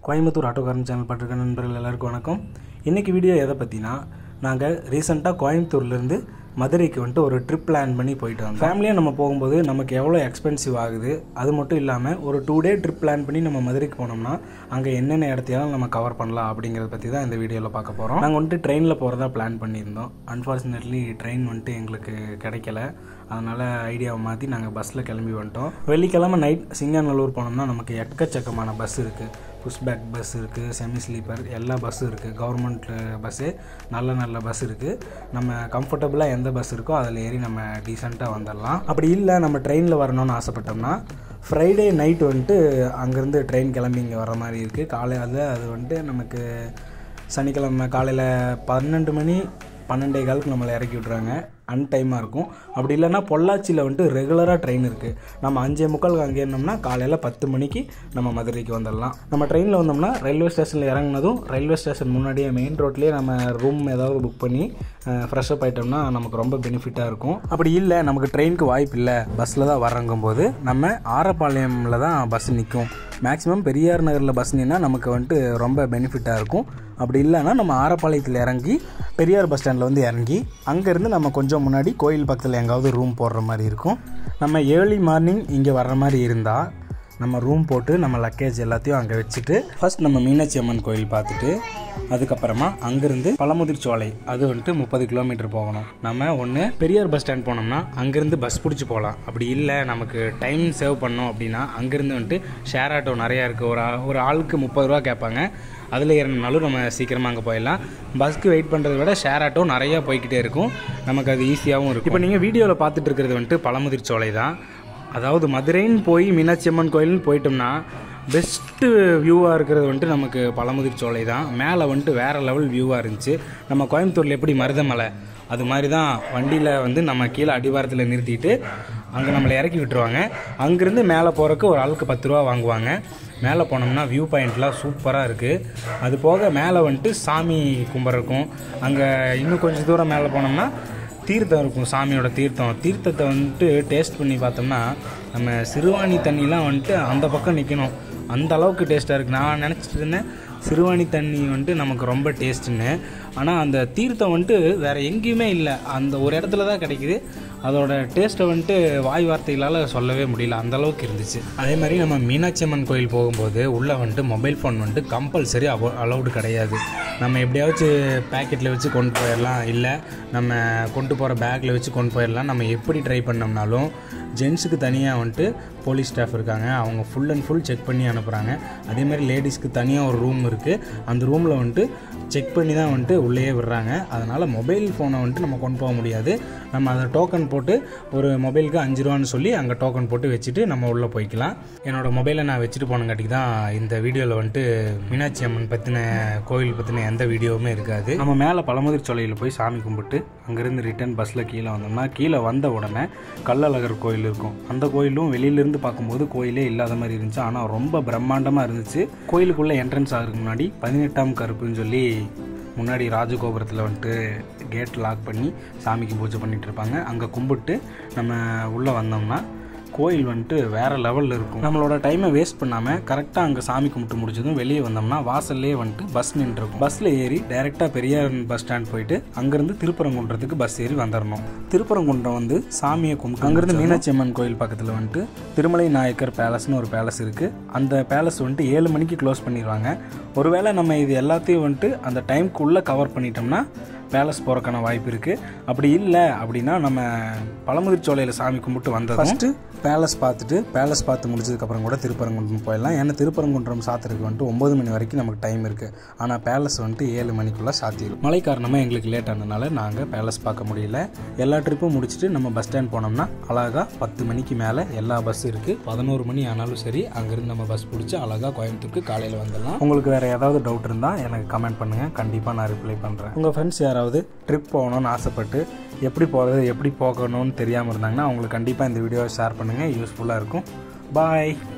Coimbatore ஆட்டோகாரன் channel பட்டிருக்க நண்பர்கள் எல்லாருக்கும் வணக்கம் இன்றைக்கி வீடியோ எதை பற்றினா நாங்கள் ரீசெண்டாக கோயம்புத்தூர்லேருந்து மதுரைக்கு வந்துட்டு ஒரு ட்ரிப் பிளான் பண்ணி போயிட்டு வந்தோம் ஃபேமிலியாக நம்ம போகும்போது நமக்கு எவ்வளோ எக்ஸ்பென்சிவ் ஆகுது அது மட்டும் இல்லாமல் ஒரு டூ டே ட்ரிப் பிளான் பண்ணி நம்ம மதுரைக்கு போனோம்னா அங்கே என்னென்ன இடத்தையெல்லாம் நம்ம கவர் பண்ணலாம் அப்படிங்கிறத பற்றி தான் இந்த வீடியோவில் பார்க்க போகிறோம் நாங்கள் வந்துட்டு ட்ரெயினில் போகிறதா பிளான் பண்ணியிருந்தோம் அன்ஃபார்ச்சுனேட்லி ட்ரெயின் வந்துட்டு எங்களுக்கு கிடைக்கல அதனால் ஐடியாவை மாற்றி நாங்கள் பஸ்ஸில் கிளம்பி வந்துட்டோம் வெள்ளிக்கிழமை நைட் சிங்காநல்லூர் போனோம்னா நமக்கு எக்கச்சக்கமான பஸ் இருக்குது புஷ்பேக் பஸ் இருக்குது செமி ஸ்லீப்பர் எல்லா பஸ்ஸும் இருக்குது கவர்மெண்ட் பஸ்ஸு நல்ல நல்ல பஸ் இருக்குது நம்ம கம்ஃபர்டபுளாக எந்த பஸ் இருக்கோ அதில் ஏறி நம்ம டீசெண்டாக வந்துடலாம் அப்படி இல்லை நம்ம ட்ரெயினில் வரணும்னு ஆசைப்பட்டோம்னா ஃப்ரைடே நைட் வந்துட்டு அங்கேருந்து ட்ரெயின் கிளம்பி இங்கே வர மாதிரி இருக்குது காலையில் அது வந்துட்டு நமக்கு சனிக்கிழமை காலையில் பன்னெண்டு மணி பன்னெண்டே காலுக்கு நம்மளை இறக்கி விட்றாங்க அன்டைமாக இருக்கும் அப்படி இல்லைன்னா பொள்ளாச்சியில் வந்துட்டு ரெகுலராக ட்ரெயின் இருக்குது நம்ம அஞ்சே முக்காலுக்கு அங்கே இருந்தோம்னா காலையில் பத்து மணிக்கு நம்ம மதுரைக்கு வந்துடலாம் நம்ம ட்ரெயினில் வந்தோம்னா ரயில்வே ஸ்டேஷனில் இறங்குனதும் ரயில்வே ஸ்டேஷன் முன்னாடியே மெயின் ரோட்லேயே நம்ம ரூம் ஏதாவது புக் பண்ணி ஃப்ரெஷ்அப் ஆகிட்டோம்னா நமக்கு ரொம்ப பெனிஃபிட்டாக இருக்கும் அப்படி இல்லை நமக்கு ட்ரெயினுக்கு வாய்ப்பு இல்லை பஸ்ஸில் தான் வரங்கும் போது நம்ம ஆரப்பாளையமில் தான் பஸ் நிற்கும் மேக்ஸிமம் பெரியார் நகரில் பஸ் நின்னா நமக்கு வந்துட்டு ரொம்ப பெனிஃபிட்டாக இருக்கும் அப்படி இல்லைன்னா நம்ம ஆரப்பாளையத்தில் இறங்கி பெரியார் பஸ் ஸ்டாண்டில் வந்து இறங்கி அங்கேருந்து நம்ம கொஞ்சம் முன்னாடி கோயில் பக்கத்தில் எங்காவது ரூம் போடுற மாதிரி இருக்கும் நம்ம ஏர்லி மார்னிங் இங்கே வர்ற மாதிரி இருந்தால் நம்ம ரூம் போட்டு நம்ம லக்கேஜ் எல்லாத்தையும் அங்கே வச்சுட்டு ஃபர்ஸ்ட் நம்ம மீனாட்சி அம்மன் கோயில் பார்த்துட்டு அதுக்கப்புறமா அங்கேருந்து பழமுதிர் சோலை அது வந்துட்டு முப்பது கிலோமீட்டர் போகணும் நம்ம ஒன்று பெரியார் பஸ் ஸ்டாண்ட் போனோம்னா அங்கேருந்து பஸ் பிடிச்சி போகலாம் அப்படி இல்லை நமக்கு டைம் சேவ் பண்ணோம் அப்படின்னா அங்கேருந்து வந்துட்டு ஷேர் ஆட்டோ நிறையா இருக்குது ஒரு ஆ- ஒரு ஆளுக்கு முப்பது ரூபா கேட்பாங்க அதில் ஏறினாலும் நம்ம சீக்கிரமாக அங்கே போயிடலாம் பஸ்க்கு வெயிட் பண்ணுறதை விட ஷேர் ஆட்டோ நிறையா போய்கிட்டே இருக்கும் நமக்கு அது ஈஸியாகவும் இருக்கும் இப்போ நீங்கள் வீடியோவில் பார்த்துட்டு இருக்கிறது வந்துட்டு பழமுதிர் சோலை தான் அதாவது மதுரைன்னு போய் மீனாட்சி அம்மன் கோயில்னு போயிட்டோம்னா பெஸ்ட்டு வியூவாக இருக்கிறது வந்துட்டு நமக்கு பழமுதிர் சோலை தான் மேலே வந்துட்டு வேறு லெவல் வியூவாக இருந்துச்சு நம்ம கோயம்புத்தூரில் எப்படி மருதமலை அது மாதிரி தான் வண்டியில் வந்து நம்ம கீழே அடிவாரத்தில் நிறுத்திட்டு அங்கே நம்மளை இறக்கி விட்டுருவாங்க அங்கேருந்து மேலே போகிறக்கு ஒரு ஆளுக்கு பத்து ரூபா வாங்குவாங்க மேலே போனோம்னா வியூ பாயிண்ட்லாம் சூப்பராக இருக்குது அது போக மேலே வந்துட்டு சாமி கும்பர் இருக்கும் அங்கே இன்னும் கொஞ்சம் தூரம் மேலே போனோம்னா தீர்த்தம் இருக்கும் சாமியோட தீர்த்தம் தீர்த்தத்தை வந்துட்டு டேஸ்ட் பண்ணி பார்த்தோம்னா நம்ம சிறுவாணி தண்ணிலாம் வந்துட்டு அந்த பக்கம் நிற்கணும் அந்த அளவுக்கு டேஸ்ட்டாக இருக்குது நான் நினச்சிட்டு இருந்தேன் சிறுவாணி தண்ணி வந்துட்டு நமக்கு ரொம்ப டேஸ்ட்டுன்னு ஆனால் அந்த தீர்த்தம் வந்துட்டு வேறு எங்கேயுமே இல்லை அந்த ஒரு இடத்துல தான் கிடைக்குது அதோட டேஸ்ட்டை வந்துட்டு வாய் வார்த்தைகளால் சொல்லவே முடியல அந்த அளவுக்கு இருந்துச்சு அதே மாதிரி நம்ம மீனாட்சி அம்மன் கோயில் போகும்போது உள்ளே வந்துட்டு மொபைல் ஃபோன் வந்துட்டு கம்பல்சரி அலோ அலௌடு கிடையாது நம்ம எப்படியாச்சும் பேக்கெட்டில் வச்சு கொண்டு போயிடலாம் இல்லை நம்ம கொண்டு போகிற பேக்கில் வச்சு கொண்டு போயிடலாம் நம்ம எப்படி ட்ரை பண்ணோம்னாலும் ஜென்ஸுக்கு தனியாக வந்துட்டு போலீஸ் ஸ்டாஃப் இருக்காங்க அவங்க ஃபுல் அண்ட் ஃபுல் செக் பண்ணி அனுப்புகிறாங்க அதே மாதிரி லேடிஸ்க்கு தனியாக ஒரு ரூம் இருக்குது அந்த ரூமில் வந்துட்டு செக் பண்ணி தான் வந்துட்டு உள்ளேயே விடுறாங்க அதனால் மொபைல் ஃபோனை வந்துட்டு நம்ம கொண்டு போக முடியாது நம்ம அதை டோக்கன் போட்டு ஒரு மொபைலுக்கு அஞ்சு ரூபான்னு சொல்லி அங்கே டோக்கன் போட்டு வச்சுட்டு நம்ம உள்ளே போய்க்கலாம் என்னோட மொபைலை நான் வச்சுட்டு போனங்காட்டிக்கு தான் இந்த வீடியோவில் வந்துட்டு மீனாட்சி அம்மன் பற்றின கோவில் பற்றின எந்த வீடியோவுமே இருக்காது நம்ம மேலே பழமுதிர் சோலையில் போய் சாமி கும்பிட்டு அங்கேருந்து ரிட்டர்ன் பஸ்ஸில் கீழே வந்தோம்னா கீழே வந்த உடனே கள்ளழகர் கோயில் இருக்கும் அந்த கோயிலும் வெளியிலேருந்து பார்க்கும்போது கோயிலே இல்லாத மாதிரி இருந்துச்சு ஆனால் ரொம்ப பிரம்மாண்டமாக இருந்துச்சு கோயிலுக்குள்ளே என்ட்ரன்ஸ் ஆகிறதுக்கு முன்னாடி பதினெட்டாம் கருப்புன்னு சொல்லி முன்னாடி ராஜகோபுரத்தில் வந்துட்டு கேட் லாக் பண்ணி சாமிக்கு பூஜை பண்ணிட்டு இருப்பாங்க அங்கே கும்பிட்டு நம்ம உள்ளே வந்தோம்னா கோயில் வந்துட்டு வேறு லெவலில் இருக்கும் நம்மளோட டைமை வேஸ்ட் பண்ணாமல் கரெக்டாக அங்கே சாமி கும்பிட்டு முடிச்சதும் வெளியே வந்தோம்னா வாசல்லே வந்துட்டு பஸ் நின்றுருக்கும் பஸ்ஸில் ஏறி டைரெக்டாக பெரியார் பஸ் ஸ்டாண்ட் போயிட்டு அங்கேருந்து திருப்பரங்குன்றத்துக்கு பஸ் ஏறி வந்துடணும் திருப்பரங்குன்றம் வந்து சாமியை கும்பிட்டு அங்கேருந்து மீனாட்சி அம்மன் கோயில் பக்கத்தில் வந்துட்டு திருமலை நாயக்கர் பேலஸ்னு ஒரு பேலஸ் இருக்குது அந்த பேலஸ் வந்துட்டு ஏழு மணிக்கு க்ளோஸ் பண்ணிடுவாங்க ஒருவேளை நம்ம இது எல்லாத்தையும் வந்துட்டு அந்த டைம்க்குள்ளே கவர் பண்ணிட்டோம்னா பேலஸ் போகிறக்கான வாய்ப்பு இருக்குது அப்படி இல்லை அப்படின்னா நம்ம பழமுதிர் சோலையில் சாமி கும்பிட்டு வந்தது ஃபஸ்ட்டு பேலஸ் பார்த்துட்டு பேலஸ் பார்த்து முடிச்சதுக்கப்புறம் கூட திருப்பரங்குன்றம் போயிடலாம் ஏன்னா திருப்பரங்குன்றம் சாத்துறதுக்கு வந்துட்டு ஒம்பது மணி வரைக்கும் நமக்கு டைம் இருக்குது ஆனால் பேலஸ் வந்துட்டு ஏழு மணிக்குள்ளே சாத்திடும் மழை காரணமாக எங்களுக்கு லேட் ஆனதுனால நாங்கள் பேலஸ் பார்க்க முடியல எல்லா ட்ரிப்பும் முடிச்சுட்டு நம்ம பஸ் ஸ்டாண்ட் போனோம்னா அழகாக பத்து மணிக்கு மேலே எல்லா பஸ் இருக்குது பதினோரு மணி ஆனாலும் சரி அங்கேருந்து நம்ம பஸ் பிடிச்சி அழகாக கோயம்புத்தூருக்கு காலையில் வந்துடலாம் உங்களுக்கு வேறு ஏதாவது டவுட் இருந்தால் எனக்கு கமெண்ட் பண்ணுங்கள் கண்டிப்பாக நான் ரிப்ளை பண்ணுறேன் உங்கள் ஃப்ரெண்ட்ஸ் யாராவது ட்ரிப் போகணும்னு ஆசைப்பட்டு எப்படி போகிறது எப்படி போகணும்னு தெரியாமல் இருந்தாங்கன்னா அவங்களுக்கு கண்டிப்பாக இந்த வீடியோவை ஷேர் பண்ணுங்கள் யூஸ்ஃபுல்லாக இருக்கும் பாய்